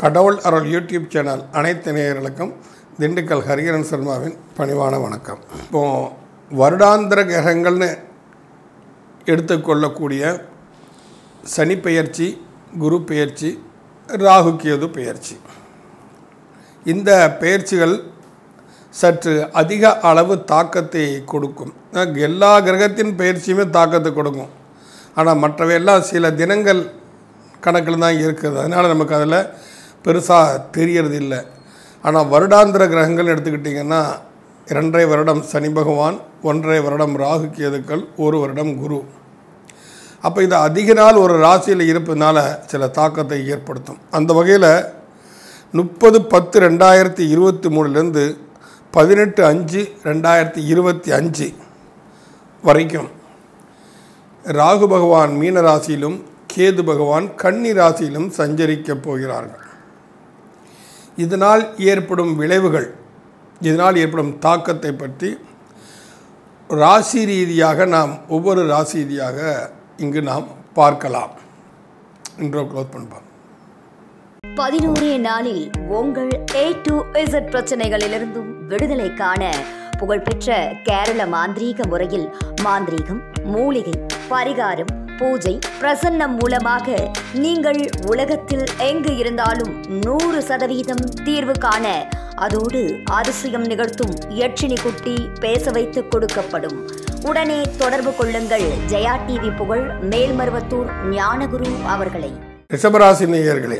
கடவுள் அருள் YouTube channel அனைத்து நேயர்களுக்கும் திண்டுக்கல் ஹரிகரன் சர்மாவின் பணிவான வணக்கம் இப்போ வருடாந்திர கிரகங்கள்னு எடுத்துக்கொள்ளக்கூடிய சனி பெயர்ச்சி குரு பெயர்ச்சி ராகு கேது பெயர்ச்சி இந்த பெயர்ச்சிகள் சற்று அதிக அளவு தாக்கத்தை கொடுக்கும் அஹ் எல்லா கிரகத்தின் பெயர்ச்சியுமே தாக்கத்தை கொடுக்கும் ஆனால் மற்றவையெல்லாம் சில தினங்கள் கணக்கில் தான் இருக்குது அதனால் நமக்கு அதில் பெருசாக தெரியறது இல்லை ஆனால் வருடாந்திர கிரகங்கள் எடுத்துக்கிட்டிங்கன்னா இரண்டரை வருடம் சனி பகவான் ஒன்றரை வருடம் ராகு கேதுக்கள் ஒரு வருடம் குரு அப்போ இது அதிக நாள் ஒரு ராசியில் இருப்பதனால சில தாக்கத்தை ஏற்படுத்தும் அந்த வகையில் முப்பது பத்து ரெண்டாயிரத்தி இருபத்தி மூணுலேருந்து பதினெட்டு அஞ்சு ரெண்டாயிரத்தி இருபத்தி அஞ்சு வரைக்கும் ராகு பகவான் மீன ராசியிலும் கேது பகவான் கன்னி ராசியிலும் சஞ்சரிக்கப் போகிறார்கள் இதனால் ஏற்படும் விளைவுகள் இதனால் ஏற்படும் தாக்கத்தை பற்றி ராசி ரீதியாக நாம் ஒவ்வொரு ராசி ரீதியாக இங்கு நாம் பார்க்கலாம் இன்றோ க்ளோஸ் பண்ணுவோம் பதினோரே நாளில் உங்கள் ஏ டு இசட் பிரச்சனைகளிலிருந்தும் விடுதலை காண புகழ்பெற்ற கேரள மாந்திரீக முறையில் மாந்திரீகம் மூலிகை பரிகாரம் பூஜை பிரசன்னம் மூலமாக நீங்கள் உலகத்தில் எங்கு இருந்தாலும் நூறு சதவீதம் தீர்வு காண அதோடு அதிசயம் நிகழ்த்தும் யட்சினி குட்டி பேச வைத்து கொடுக்கப்படும் உடனே தொடர்பு கொள்ளுங்கள் ஜெயா டிவி புகழ் மேல்மருவத்தூர் ஞானகுரு அவர்களை ரிஷபராசி நேயர்களே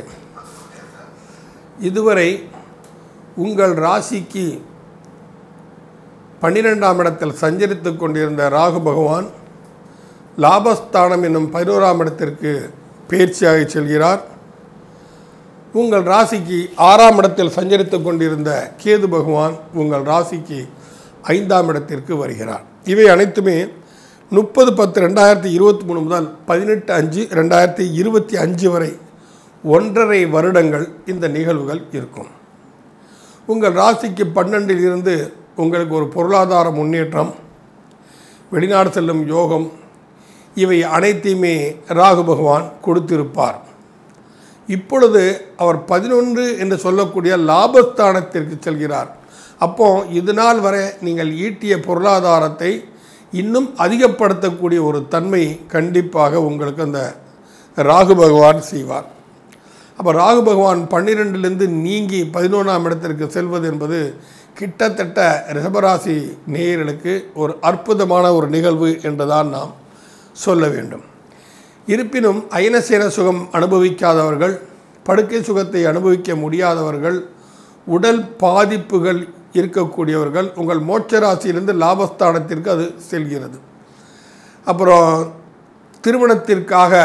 இதுவரை உங்கள் ராசிக்கு பன்னிரெண்டாம் இடத்தில் சஞ்சரித்து கொண்டிருந்த ராகு பகவான் லாபஸ்தானம் என்னும் பதினோராம் இடத்திற்கு பயிற்சியாக செல்கிறார் உங்கள் ராசிக்கு ஆறாம் இடத்தில் சஞ்சரித்து கொண்டிருந்த கேது பகவான் உங்கள் ராசிக்கு ஐந்தாம் இடத்திற்கு வருகிறார் இவை அனைத்துமே முப்பது பத்து ரெண்டாயிரத்தி இருபத்தி மூணு முதல் பதினெட்டு அஞ்சு ரெண்டாயிரத்தி இருபத்தி அஞ்சு வரை ஒன்றரை வருடங்கள் இந்த நிகழ்வுகள் இருக்கும் உங்கள் ராசிக்கு பன்னெண்டில் இருந்து உங்களுக்கு ஒரு பொருளாதார முன்னேற்றம் வெளிநாடு செல்லும் யோகம் இவை அனைத்தையுமே ராகு பகவான் கொடுத்திருப்பார் இப்பொழுது அவர் பதினொன்று என்று சொல்லக்கூடிய லாபஸ்தானத்திற்கு செல்கிறார் அப்போ இது நாள் வரை நீங்கள் ஈட்டிய பொருளாதாரத்தை இன்னும் அதிகப்படுத்தக்கூடிய ஒரு தன்மை கண்டிப்பாக உங்களுக்கு அந்த ராகு பகவான் செய்வார் அப்போ ராகு பகவான் பன்னிரெண்டிலிருந்து நீங்கி பதினொன்றாம் இடத்திற்கு செல்வது என்பது கிட்டத்தட்ட ரிஷபராசி நேயர்களுக்கு ஒரு அற்புதமான ஒரு நிகழ்வு என்றுதான் நாம் சொல்ல வேண்டும் இருப்பினும் அயனசேன சுகம் அனுபவிக்காதவர்கள் படுக்கை சுகத்தை அனுபவிக்க முடியாதவர்கள் உடல் பாதிப்புகள் இருக்கக்கூடியவர்கள் உங்கள் மோட்ச ராசியிலிருந்து லாபஸ்தானத்திற்கு அது செல்கிறது அப்புறம் திருமணத்திற்காக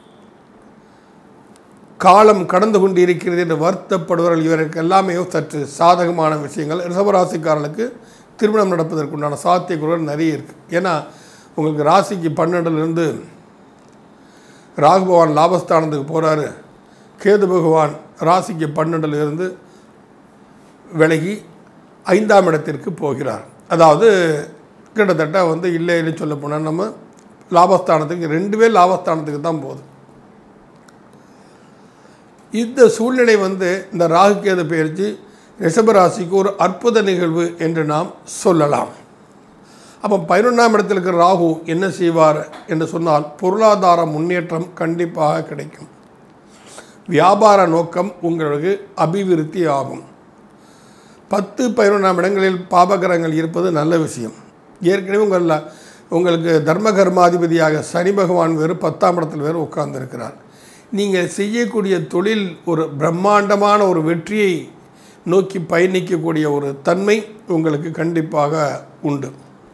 காலம் கடந்து கொண்டு இருக்கிறது என்று வருத்தப்படுபவர்கள் இவருக்கு எல்லாமே சற்று சாதகமான விஷயங்கள் ரிஷபராசிக்காரர்களுக்கு திருமணம் நடப்பதற்குண்டான சாத்தியக்கூறுகள் நிறைய இருக்குது ஏன்னா உங்களுக்கு ராசிக்கு பன்னெண்டுலேருந்து ராகு பகவான் லாபஸ்தானத்துக்கு போகிறாரு கேது பகவான் ராசிக்கு பன்னெண்டுல இருந்து விலகி ஐந்தாம் இடத்திற்கு போகிறார் அதாவது கிட்டத்தட்ட வந்து இல்லைன்னு சொல்ல போனால் நம்ம லாபஸ்தானத்துக்கு ரெண்டு பேர் லாபஸ்தானத்துக்கு தான் போகுது இந்த சூழ்நிலை வந்து இந்த ராகு கேது பயிற்சி ரிஷபராசிக்கு ஒரு அற்புத நிகழ்வு என்று நாம் சொல்லலாம் அப்போ பதினொன்றாம் இடத்தில் இருக்கிற ராகு என்ன செய்வார் என்று சொன்னால் பொருளாதார முன்னேற்றம் கண்டிப்பாக கிடைக்கும் வியாபார நோக்கம் உங்களுக்கு அபிவிருத்தி ஆகும் பத்து பதினொன்றாம் இடங்களில் பாபகரங்கள் இருப்பது நல்ல விஷயம் ஏற்கனவே உங்கள் உங்களுக்கு தர்ம கர்மாதிபதியாக சனி பகவான் வேறு பத்தாம் இடத்தில் வேறு உட்கார்ந்திருக்கிறார் நீங்கள் செய்யக்கூடிய தொழில் ஒரு பிரம்மாண்டமான ஒரு வெற்றியை நோக்கி பயணிக்கக்கூடிய ஒரு தன்மை உங்களுக்கு கண்டிப்பாக உண்டு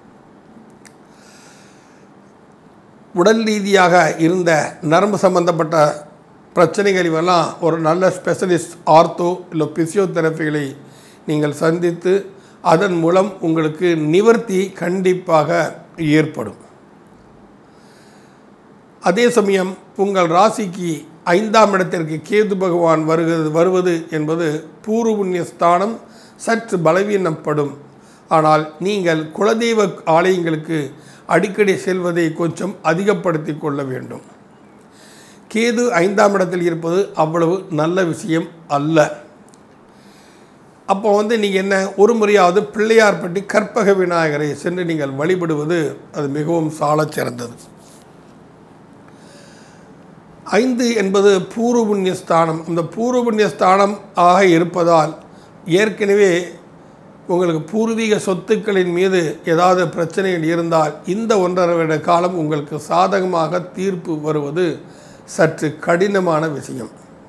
உடல் ரீதியாக இருந்த நரம்பு சம்பந்தப்பட்ட பிரச்சனைகள் இவெல்லாம் ஒரு நல்ல ஸ்பெஷலிஸ்ட் ஆர்த்தோ இல்லை பிசியோதெரப்பிகளை நீங்கள் சந்தித்து அதன் மூலம் உங்களுக்கு நிவர்த்தி கண்டிப்பாக ஏற்படும் அதே சமயம் உங்கள் ராசிக்கு ஐந்தாம் இடத்திற்கு கேது பகவான் வருகிறது வருவது என்பது பூர்வ புண்ணிய ஸ்தானம் சற்று பலவீனப்படும் ஆனால் நீங்கள் குலதெய்வ ஆலயங்களுக்கு அடிக்கடி செல்வதை கொஞ்சம் அதிகப்படுத்தி கொள்ள வேண்டும் கேது ஐந்தாம் இடத்தில் இருப்பது அவ்வளவு நல்ல விஷயம் அல்ல அப்போ வந்து நீங்கள் என்ன ஒரு முறையாவது பிள்ளையார்பட்டி கற்பக விநாயகரை சென்று நீங்கள் வழிபடுவது அது மிகவும் சாலச் சிறந்தது ஐந்து என்பது பூர்வ புண்ணிய ஸ்தானம் இந்த பூர்வ புண்ணிய ஸ்தானம் ஆக இருப்பதால் ஏற்கனவே உங்களுக்கு பூர்வீக சொத்துக்களின் மீது ஏதாவது பிரச்சனைகள் இருந்தால் இந்த ஒன்றரை வருட காலம் உங்களுக்கு சாதகமாக தீர்ப்பு வருவது சற்று கடினமான விஷயம்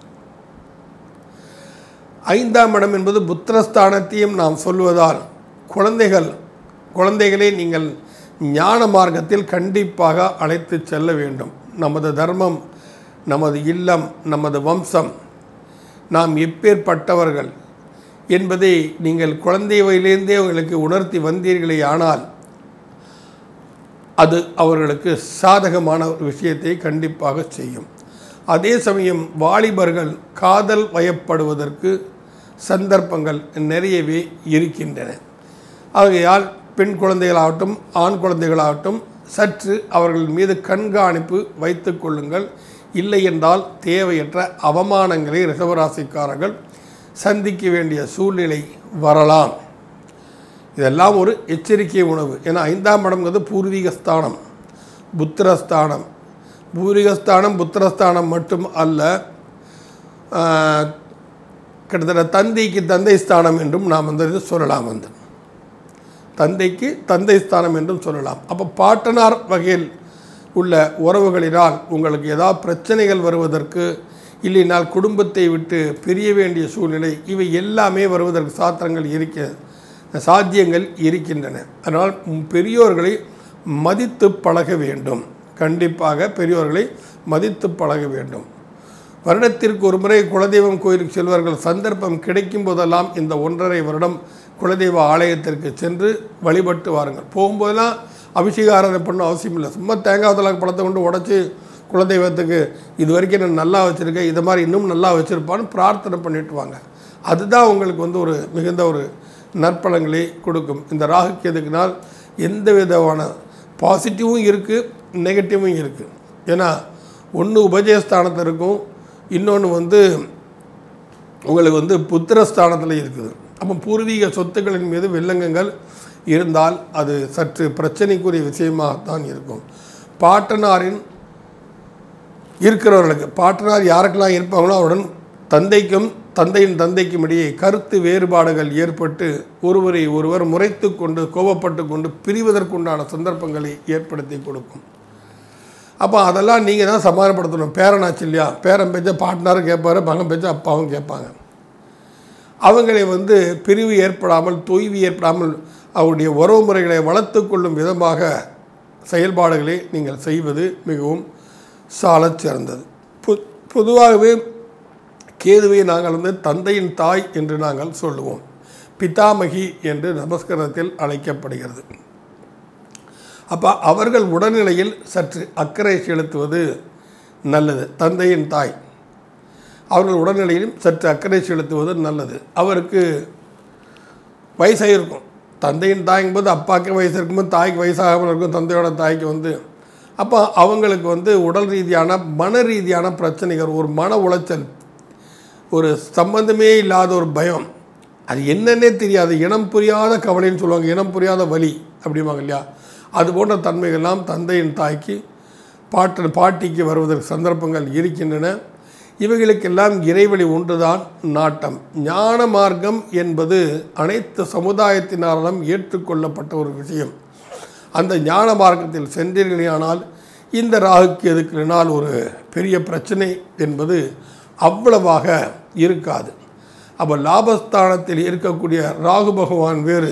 ஐந்தாம் இடம் என்பது புத்திரஸ்தானத்தையும் நாம் சொல்வதால் குழந்தைகள் குழந்தைகளை நீங்கள் ஞான மார்க்கத்தில் கண்டிப்பாக அழைத்து செல்ல வேண்டும் நமது தர்மம் நமது இல்லம் நமது வம்சம் நாம் எப்பேற்பட்டவர்கள் என்பதை நீங்கள் குழந்தை வயதிலிருந்தே உங்களுக்கு உணர்த்தி வந்தீர்களே ஆனால் அது அவர்களுக்கு சாதகமான ஒரு விஷயத்தை கண்டிப்பாக செய்யும் அதே சமயம் வாலிபர்கள் காதல் வயப்படுவதற்கு சந்தர்ப்பங்கள் நிறையவே இருக்கின்றன ஆகையால் பெண் குழந்தைகளாகட்டும் ஆண் குழந்தைகளாகட்டும் சற்று அவர்கள் மீது கண்காணிப்பு வைத்துக் கொள்ளுங்கள் இல்லை என்றால் தேவையற்ற அவமானங்களை ரிசவராசிக்காரர்கள் சந்திக்க வேண்டிய சூழ்நிலை வரலாம் இதெல்லாம் ஒரு எச்சரிக்கை உணவு ஏன்னா ஐந்தாம் இடம்ங்கிறது பூர்வீக ஸ்தானம் புத்திரஸ்தானம் பூர்வீகஸ்தானம் புத்திரஸ்தானம் மட்டும் அல்ல ஆஹ், கிட்டத்தட்ட தந்தைக்கு தந்தை ஸ்தானம் என்றும் நாம் வந்து இது சொல்லலாம் வந்து தந்தைக்கு தந்தை ஸ்தானம் என்றும் சொல்லலாம் அப்போ பாட்டனார் வகையில் உள்ள உறவுகளினால் உங்களுக்கு ஏதாவது பிரச்சனைகள் வருவதற்கு இல்லைனால் குடும்பத்தை விட்டு பிரிய வேண்டிய சூழ்நிலை இவை எல்லாமே வருவதற்கு சாத்திரங்கள் இருக்க சாத்தியங்கள் இருக்கின்றன அதனால் ம், பெரியோர்களை மதித்து பழக வேண்டும் கண்டிப்பாக பெரியோர்களை மதித்து பழக வேண்டும் வருடத்திற்கு ஒரு முறை குலதெய்வம் கோயிலுக்கு செல்வார்கள் சந்தர்ப்பம் கிடைக்கும் போதெல்லாம் இந்த ஒன்றரை வருடம் குலதெய்வ ஆலயத்திற்கு சென்று வழிபட்டு வாருங்கள் போகும்போதெல்லாம் அபிஷேக ஆராதனை பண்ண அவசியம் இல்லை சும்மா தேங்காய் தலாக்கு பழத்தை கொண்டு உடச்சி குலதெய்வத்துக்கு இது வரைக்கும் நான் நல்லா வச்சுருக்கேன் இது மாதிரி இன்னும் நல்லா வச்சுருப்பான்னு பிரார்த்தனை பண்ணிட்டு வாங்க அதுதான் உங்களுக்கு வந்து ஒரு மிகுந்த ஒரு நற்பலங்களை கொடுக்கும் இந்த ராகு கேதுக்கினால் எந்த விதமான பாசிட்டிவும் இருக்குது நெகட்டிவும் இருக்குது ஏன்னா ஒன்று உபஜயஸ்தானத்தில் இருக்கும் இன்னொன்று வந்து உங்களுக்கு வந்து புத்திரஸ்தானத்தில் இருக்குது அப்போ பூர்வீக சொத்துக்களின் மீது வில்லங்கங்கள் இருந்தால் அது சற்று பிரச்சனைக்குரிய விஷயமாகத்தான் இருக்கும் பாட்டனாரின் இருக்கிறவர்களுக்கு பாட்டனார் யாருக்கெல்லாம் இருப்பாங்களோ அவருடன் தந்தைக்கும் தந்தையின் தந்தைக்கும் இடையே கருத்து வேறுபாடுகள் ஏற்பட்டு ஒருவரை ஒருவர் முறைத்து கொண்டு கோபப்பட்டு கொண்டு பிரிவதற்குண்டான சந்தர்ப்பங்களை ஏற்படுத்தி கொடுக்கும் அப்போ அதெல்லாம் நீங்கள் தான் சமாதானப்படுத்தணும் பேரனாச்சு இல்லையா பேரன் பேச்ச பாட்னாரும் கேட்பாரு மகன் பேச்ச அப்பாவும் கேட்பாங்க அவங்களை வந்து பிரிவு ஏற்படாமல் தொய்வு ஏற்படாமல் அவருடைய உறவு முறைகளை வளர்த்து கொள்ளும் விதமாக செயல்பாடுகளை நீங்கள் செய்வது மிகவும் சாலச் சிறந்தது பொ பொதுவாகவே கேதுவை நாங்கள் வந்து தந்தையின் தாய் என்று நாங்கள் சொல்லுவோம் பிதாமகி என்று நமஸ்காரத்தில் அழைக்கப்படுகிறது அப்போ அவர்கள் உடல்நிலையில் சற்று அக்கறை செலுத்துவது நல்லது தந்தையின் தாய் அவர்கள் உடல்நிலையிலும் சற்று அக்கறை செலுத்துவது நல்லது அவருக்கு வயசாக இருக்கும் தந்தையின் தாய்ங்கும்போது அப்பாவுக்கு வயசு இருக்கும்போது தாய்க்கு வயசாகாமல் இருக்கும் தந்தையோட தாய்க்கு வந்து அப்போ அவங்களுக்கு வந்து உடல் ரீதியான மன ரீதியான பிரச்சனைகள் ஒரு மன உளைச்சல் ஒரு சம்பந்தமே இல்லாத ஒரு பயம் அது என்னன்னே தெரியாது இனம் புரியாத கவலைன்னு சொல்லுவாங்க இனம் புரியாத வலி அப்படிம்பாங்க இல்லையா அது போன்ற தன்மைகள்லாம் தந்தையின் தாய்க்கு பாட்டு பாட்டிக்கு வருவதற்கு சந்தர்ப்பங்கள் இருக்கின்றன இவைகளுக்கெல்லாம் இறைவழி ஒன்றுதான் நாட்டம் ஞான மார்க்கம் என்பது அனைத்து சமுதாயத்தினாலும் ஏற்றுக்கொள்ளப்பட்ட ஒரு விஷயம் அந்த ஞான மார்க்கத்தில் சென்றீர்களானால் இந்த ராகுக்கு எதுக்குனால் ஒரு பெரிய பிரச்சனை என்பது அவ்வளவாக இருக்காது அப்போ லாபஸ்தானத்தில் இருக்கக்கூடிய ராகு பகவான் வேறு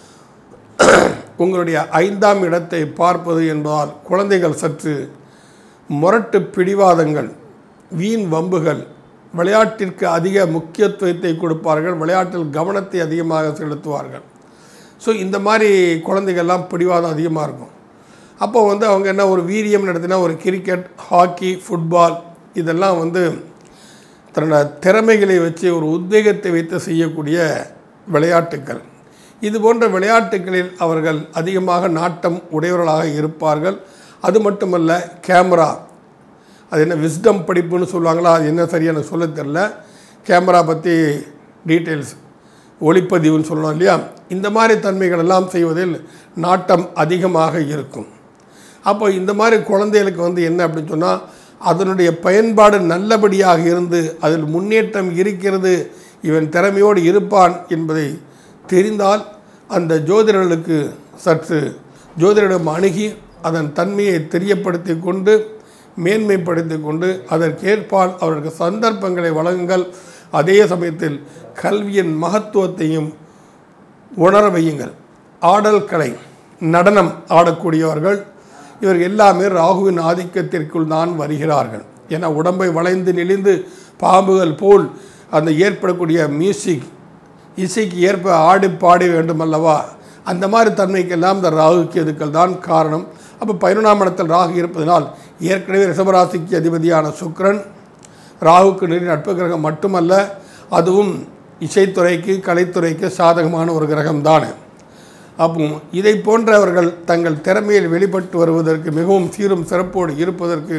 உங்களுடைய ஐந்தாம் இடத்தை பார்ப்பது என்பதால் குழந்தைகள் சற்று முரட்டு பிடிவாதங்கள் வீண் வம்புகள் விளையாட்டிற்கு அதிக முக்கியத்துவத்தை கொடுப்பார்கள் விளையாட்டில் கவனத்தை அதிகமாக செலுத்துவார்கள் ஸோ இந்த மாதிரி குழந்தைகள்லாம் பிடிவாதம் அதிகமாக இருக்கும் அப்போ வந்து அவங்க என்ன ஒரு வீரியம் நடத்தினா ஒரு கிரிக்கெட் ஹாக்கி ஃபுட்பால் இதெல்லாம் வந்து தன்னோட திறமைகளை வச்சு ஒரு உத்வேகத்தை வைத்து செய்யக்கூடிய விளையாட்டுக்கள் இது போன்ற விளையாட்டுகளில் அவர்கள் அதிகமாக நாட்டம் உடையவர்களாக இருப்பார்கள் அது மட்டுமல்ல கேமரா அது என்ன விஸ்டம் படிப்புன்னு சொல்லுவாங்களா அது என்ன சரியா எனக்கு சொல்ல தெரில கேமரா பற்றி டீட்டெயில்ஸ் ஒளிப்பதிவுன்னு சொல்லணும் இல்லையா இந்த மாதிரி தன்மைகள் எல்லாம் செய்வதில் நாட்டம் அதிகமாக இருக்கும் அப்போ இந்த மாதிரி குழந்தைகளுக்கு வந்து என்ன அப்படின்னு சொன்னால் அதனுடைய பயன்பாடு நல்லபடியாக இருந்து அதில் முன்னேற்றம் இருக்கிறது இவன் திறமையோடு இருப்பான் என்பதை தெரிந்தால் அந்த ஜோதிடர்களுக்கு சற்று ஜோதிடரிடம் அணுகி அதன் தன்மையை தெரியப்படுத்தி கொண்டு மேன்மைப்படுத்தி கொண்டு அதற்கேற்பால் அவர்களுக்கு சந்தர்ப்பங்களை வழங்குங்கள் அதே சமயத்தில் கல்வியின் மகத்துவத்தையும் உணர வையுங்கள் ஆடல் கலை நடனம் ஆடக்கூடியவர்கள் இவர் எல்லாமே ராகுவின் ஆதிக்கத்திற்குள் தான் வருகிறார்கள் ஏன்னா உடம்பை வளைந்து நெளிந்து பாம்புகள் போல் அந்த ஏற்படக்கூடிய மியூசிக் இசைக்கு ஏற்ப ஆடி பாடி வேண்டும் அல்லவா அந்த மாதிரி தன்மைக்கெல்லாம் இந்த ராகு கேதுக்கள் தான் காரணம் அப்போ பதினொன்றாம் இடத்தில் ராகு இருப்பதனால் ஏற்கனவே ரிஷபராசிக்கு அதிபதியான சுக்கிரன் ராகுக்கு நிறைய நட்பு கிரகம் மட்டுமல்ல அதுவும் இசைத்துறைக்கு கலைத்துறைக்கு சாதகமான ஒரு கிரகம் தானே அப்போ இதை போன்றவர்கள் தங்கள் திறமையில் வெளிப்பட்டு வருவதற்கு மிகவும் சீரும் சிறப்போடு இருப்பதற்கு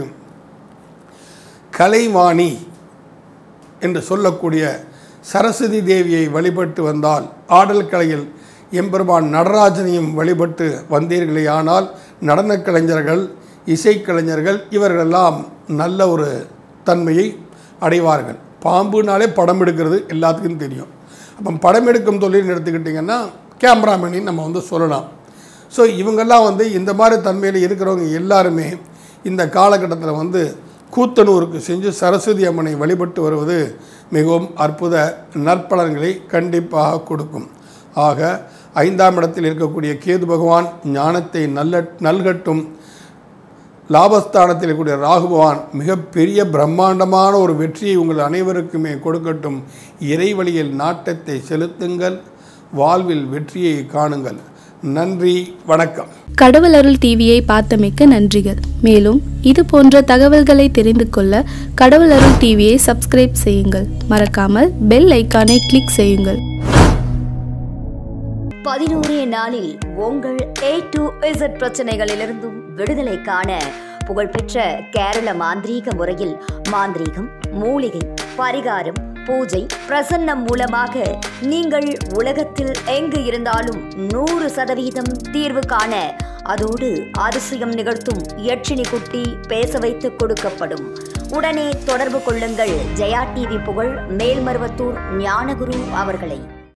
கலைவாணி என்று சொல்லக்கூடிய சரஸ்வதி தேவியை வழிபட்டு வந்தால் ஆடல் கலையில் எம்பெருமான் நடராஜனையும் வழிபட்டு வந்தீர்களே ஆனால் நடனக் கலைஞர்கள் இசைக்கலைஞர்கள் இவர்களெல்லாம் நல்ல ஒரு தன்மையை அடைவார்கள் பாம்புனாலே படம் எடுக்கிறது எல்லாத்துக்கும் தெரியும் அப்போ படம் எடுக்கும் தொழில் எடுத்துக்கிட்டிங்கன்னா கேமராமேனின்னு நம்ம வந்து சொல்லலாம் ஸோ இவங்கெல்லாம் வந்து இந்த மாதிரி தன்மையில் இருக்கிறவங்க எல்லாருமே இந்த காலகட்டத்தில் வந்து கூத்தனூருக்கு செஞ்சு சரஸ்வதி அம்மனை வழிபட்டு வருவது மிகவும் அற்புத நற்பலன்களை கண்டிப்பாக கொடுக்கும் ஆக ஐந்தாம் இடத்தில் இருக்கக்கூடிய கேது பகவான் ஞானத்தை நல்ல நல்கட்டும் லாபஸ்தானத்தில் இருக்கக்கூடிய ராகு பகவான் மிகப்பெரிய பிரம்மாண்டமான ஒரு வெற்றியை உங்கள் அனைவருக்குமே கொடுக்கட்டும் இறைவழியில் நாட்டத்தை செலுத்துங்கள் வாழ்வில் வெற்றியை காணுங்கள் நன்றி வணக்கம் கடவுள் அருள் டிவியை பார்த்தமைக்க நன்றிகள் மேலும் இது போன்ற தகவல்களை தெரிந்து கொள்ள கடவுள் அருள் டிவியை சப்ஸ்கிரைப் செய்யுங்கள் மறக்காமல் பெல் ஐக்கானை கிளிக் செய்யுங்கள் பதினோரே நாளில் உங்கள் ஏ டு இசட் பிரச்சனைகளிலிருந்தும் விடுதலை காண புகழ்பெற்ற கேரள மாந்திரீக முறையில் மாந்திரீகம் மூலிகை பரிகாரம் பூஜை பிரசன்னம் மூலமாக நீங்கள் உலகத்தில் எங்கு இருந்தாலும் நூறு சதவீதம் தீர்வு காண அதோடு அதிசயம் நிகழ்த்தும் யட்சினி குட்டி பேச வைத்து கொடுக்கப்படும் உடனே தொடர்பு கொள்ளுங்கள் ஜெயா டிவி புகழ் மேல்மருவத்தூர் ஞானகுரு அவர்களை